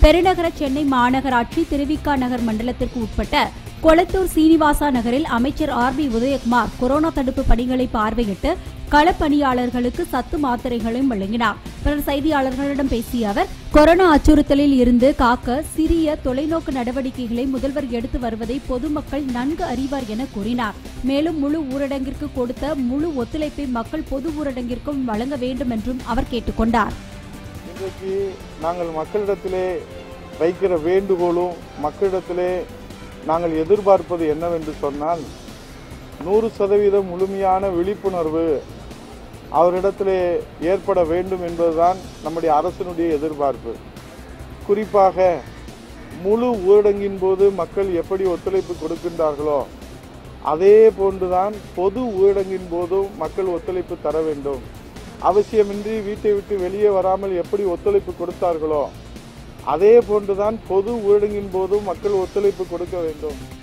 பெருநகர சென்னை மாநகராட்சி திருவிக்கா நகர் மண்டலத்திற்கு உட்பட்ட கொளத்தூர் சீனிவாசா நகரில் அமைச்சர் ஆர் பி உதயகுமார் கொரோனா தடுப்பு பணிகளை பார்வையிட்டு களப்பணியாளர்களுக்கு சத்து மாத்திரைகளையும் வழங்கினார் பின்னர் செய்தியாளர்களிடம் பேசிய அவர் கொரோனா அச்சுறுத்தலில் இருந்து காக்க சிறிய தொலைநோக்கு நடவடிக்கைகளை முதல்வர் எடுத்து வருவதை பொதுமக்கள் நன்கு அறிவார் என கூறினார் மேலும் முழு ஊரடங்கிற்கு கொடுத்த முழு ஒத்துழைப்பை மக்கள் பொது ஊரடங்கிற்கும் வழங்க வேண்டும் என்றும் அவர் கேட்டுக்கொண்டார் இன்றைக்கு நாங்கள் மக்களிடத்திலே வைக்கிற வேண்டுகோளும் மக்களிடத்திலே நாங்கள் எதிர்பார்ப்பது என்னவென்று சொன்னால் நூறு சதவீதம் முழுமையான விழிப்புணர்வு அவரிடத்திலே ஏற்பட வேண்டும் என்பதுதான் நம்முடைய அரசினுடைய எதிர்பார்ப்பு குறிப்பாக முழு ஊரடங்கின் போது மக்கள் எப்படி ஒத்துழைப்பு கொடுக்கின்றார்களோ அதே போன்றுதான் பொது ஊரடங்கின் போதும் மக்கள் ஒத்துழைப்பு தர வேண்டும் அவசியமின்றி வீட்டை விட்டு வெளியே வராமல் எப்படி ஒத்துழைப்பு கொடுத்தார்களோ அதே போன்றுதான் பொது ஊரடங்கின் போதும் மக்கள் ஒத்துழைப்பு கொடுக்க வேண்டும்